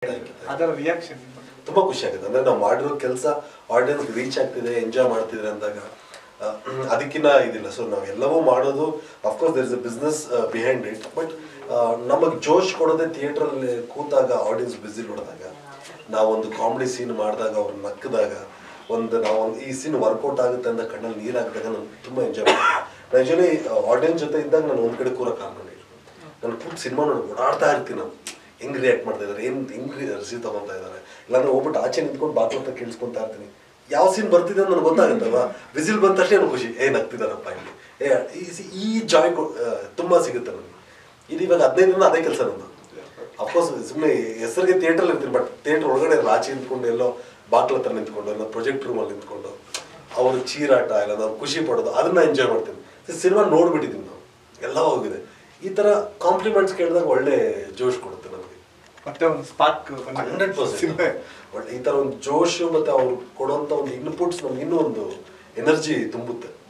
ಅದರ ರಿಯಾಕ್ಷನ್ ತುಂಬಾ ಖುಷಿ ಆಗುತ್ತೆ ಅಂದ್ರೆ ನಾವು ಮಾಡಿರೋ ಕೆಲಸ ಆಡಿಯನ್ಸ್ ರೀಚ್ ಆಗ್ತಿದೆ ಎಂಜಾಯ್ ಮಾಡ್ತಿದ್ರೆ ಅಂದಾಗ ಆ, ಅದಕ್ಕಿನ್ನ ಇದಿಲ್ಲ ಸೊ ನಾವು ಎಲ್ಲವೂ ಮಾಡೋದು of course there is a business behind it but ನಮಗೆ ಜೋಶ್ ಕೊಡೋದೇ ಥಿಯೇಟರ್ ಅಲ್ಲಿ ಕೂತಾಗ ಆಡಿಯನ್ಸ್ ಬಿಸಿ ನೋಡಿದಾಗ ನಾವೊಂದು ಕಾಮಿಡಿ ಸೀನ್ ಮಾಡಿದಾಗ ಅವ್ರು ನಕ್ಕದಾಗ ಒಂದು ನಾವು ಒಂದು ಈ ಸೀನ್ ವರ್ಕೌಟ್ ಆಗುತ್ತೆ ಅಂತ ಕಣ್ಣಲ್ಲಿ ನೀರು ಹಾಕಿದಾಗ ನಾನು ತುಂಬಾ ಎಂಜಾಯ್ ಮಾಡ್ತೀನಿ ಯೂಶಲಿ ಆಡಿಯನ್ಸ್ ಜೊತೆ ಇದ್ದಾಗ ನಾನು ಒಂದ್ ಕಡೆ ಕೂರಕ್ಕೆ ಆಗಲ್ಲ ನಾನು ಕೂತ್ ಸಿನಿಮಾ ನೋಡಿ ಓಡಾಡ್ತಾ ಇರ್ತೀನಿ ನಾನು ಹೆಂಗ್ ರಿಯಾಕ್ಟ್ ಮಾಡ್ತಾ ಇದಾರೆ ಏನ್ ಹೆಂಗ್ ರಿಸೀವ್ ತಗೊಂತಾ ಇದಾರೆ ಇಲ್ಲಾಂದ್ರೆ ಹೋಗ್ಬಿಟ್ಟು ಆಚೆ ನಿಂತ್ಕೊಂಡು ಬಾಕ್ಲ ಹತ್ರ ಕೇಳಿಸ್ಕೊಂತಾ ಇರ್ತೀನಿ ಯಾವ ಸೀನ್ ಬರ್ತಿದೆ ಅಂತ ನನಗೆ ಗೊತ್ತಾಗುತ್ತಲ್ವಾ ವಿಸಿಲ್ ಬಂದ ತಕ್ಷಣ ನನಗೆ ಖುಷಿ ಏನ್ ಆಗ್ತಿದಾರಪ್ಪ ಇಲ್ಲಿ ಏ ಈ ಸಿ- ಈ ಜಾಯ್ ತುಂಬಾ ಸಿಗುತ್ತೆ ನನಗೆ ಇದು ಇವಾಗ ಹದಿನೈದು ದಿನ ಅದೇ ಕೆಲಸ ನಂದು ಅಫ್ಕೋರ್ಸ್ ಸುಮ್ಮನೆ ಹೆಸರಿಗೆ ಥಿಯೇಟರ್ ಇರ್ತೀನಿ ಬಟ್ ಥಿಯೇಟರ್ ಒಳಗಡೆ ಇರಲ್ಲ ಆಚೆ ನಿಂತ್ಕೊಂಡು ಎಲ್ಲೋ ಬಾಕ್ಲ ಹತ್ರ ನಿಂತ್ಕೊಂಡು ಇಲ್ಲ ಪ್ರೊಜೆಕ್ಟ್ ರೂಮಲ್ಲಿ ನಿಂತ್ಕೊಂಡು ಅವ್ರ ಚೀರಾಟ ಇಲ್ಲ ನಾವು ಖುಷಿ ಪಡೋದು ಅದನ್ನ ಎಂಜಾಯ್ ಮಾಡ್ತೀನಿ ಸಿನಿಮಾ ನೋಡ್ಬಿಟ್ಟಿದ್ದೀನಿ ನಾವು ಎಲ್ಲ ಹೋಗಿದೆ ಈ ತರ ಕಾಂಪ್ಲಿಮೆಂಟ್ಸ್ ಕೇಳಿದಾಗ ಒಳ್ಳೆ ಜೋಶ್ ಕೊಡುತ್ತೆ ನಮಗೆ ಮತ್ತೆ ಒಂದು ಸ್ಪಾರ್ಕ್ ಹಂಡ್ರೆಡ್ ಪರ್ಸೆಂಟ್ ಒಳ್ಳೆ ಈ ತರ ಒಂದು ಜೋಶ್ ಮತ್ತೆ ಅವ್ರು ಕೊಡುವಂತ ಒಂದು ಇನ್ಪುಟ್ಸ್ ನಮ್ಗೆ ಇನ್ನೂ ಒಂದು ಎನರ್ಜಿ ತುಂಬುತ್ತೆ